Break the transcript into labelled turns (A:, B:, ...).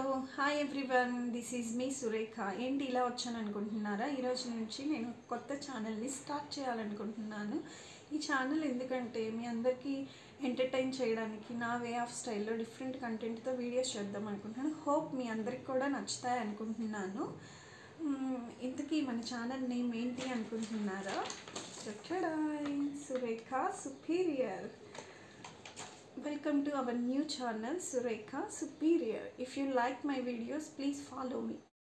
A: Hi everyone this is me Surekha ఏంటి ఇలా వచ్చాను అనుకుంటున్నారా ఈరోజు నుంచి నేను కొత్త ఛానల్ని స్టార్ట్ చేయాలనుకుంటున్నాను ఈ ఛానల్ ఎందుకంటే మీ అందరికీ ఎంటర్టైన్ చేయడానికి నా వే ఆఫ్ స్టైల్లో డిఫరెంట్ కంటెంట్తో వీడియోస్ చేద్దాం అనుకుంటున్నాను హోప్ మీ అందరికి కూడా నచ్చుతాయి అనుకుంటున్నాను మ్మ్, ఇంతకీ మన ఛానల్ నేమ్ ఏంటి అనుకుంటున్నారా చక్కడాయ్ Surekha superior Welcome to our new channel Sureka Superior. If you like my videos, please follow me.